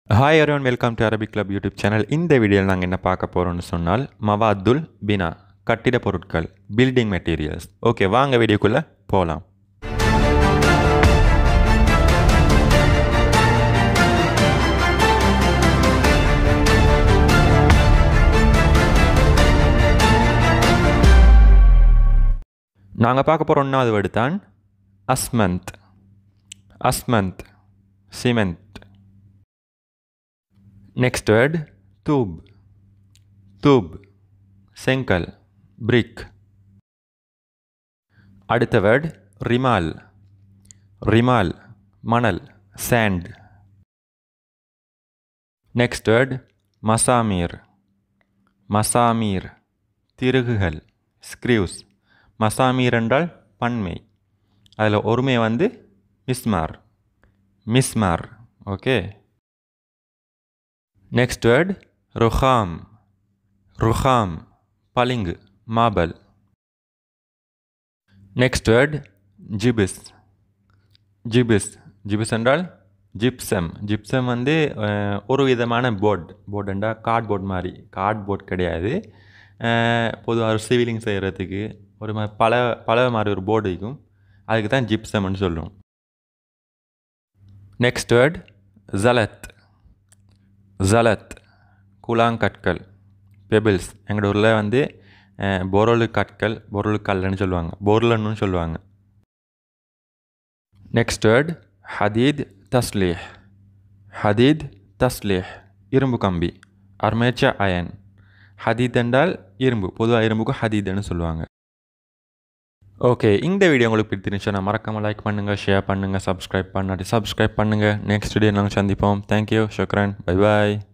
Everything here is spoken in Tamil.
hi everyone welcome to Arabic club YouTube channel இந்த வீடியோவில் நாங்கள் என்ன பார்க்க போகிறோம்னு சொன்னால் மவாத்துல் பினா கட்டிட பொருட்கள் பில்டிங் மெட்டீரியல்ஸ் ஓகே வாங்க வீடியோக்குள்ளே போகலாம் நாங்கள் பார்க்க போகிற ஒன்றாவது வேர்டு தான் அஸ்மந்த் அஸ்மந்த் சிமெண்ட் நெக்ஸ்ட் வேர்ட் தூப் தூப் செங்கல் பிரிக் அடுத்த வேர்ட் ரிமால் ரிமால் மணல் சாண்ட் நெக்ஸ்ட் வேர்ட் மசாமீர் மசாமீர் திருகுகள் ஸ்க்ரீவ்ஸ் மசாமீர் என்றால் பன்மை அதில் ஒருமை வந்து மிஸ்மார் மிஸ்மார் ஓகே நெக்ஸ்ட் வேர்ட் ருஹாம் ருஹாம் பளிங்கு மாபல் நெக்ஸ்ட் வேர்ட் ஜிபிஸ் ஜிபிஸ் ஜிபிஸ் என்றால் ஜிப்சம் ஜிப்சம் வந்து அஹ், ஒரு விதமான போர்ட் போர்டுண்டா கார்ட்போர்ட் மாதிரி கார்ட்போர்ட் கிடையாது பொதுவாக ஒரு சிவிலிங் செய்கிறதுக்கு ஒரு மாதிரி பல பல மாதிரி ஒரு போர்டு இருக்கும் அதுக்கு தான் ஜிப்சம்னு சொல்லுவோம் நெக்ஸ்ட் வேர்ட் ஜலத் ஜலத் கூழாங்கற்கள் பெபிள்ஸ் எங்களோட ஊரில் வந்து அஹ், பொருளு கற்கள் பொருளு கல்லுன்னு சொல்லுவாங்க பொருளன்னு சொல்லுவாங்க நெக்ஸ்ட் வேர்ட் ஹதீத் தஸ்லீஹ் ஹதீத் தஸ்லீஹ் இரும்பு கம்பி அர்மேச்ச அயன் ஹதீத் என்றால் இரும்பு பொதுவாக இரும்புக்கு ஹதீத்னு சொல்லுவாங்க ஓகே இந்த வீடியோ உங்களுக்கு பிடிச்சிருந்துச்சுன்னா மறக்காமல் லைக் பண்ணுங்கள் ஷேர் பண்ணுங்கள் சப்ஸ்கிரைப் பண்ணாட்டி சப்ஸ்கிரைப் பண்ணுங்கள் நெக்ஸ்ட் வீடியோ நாங்கள் சந்திப்போம் தேங்க்யூ ஷுக்ரன் பை பாய்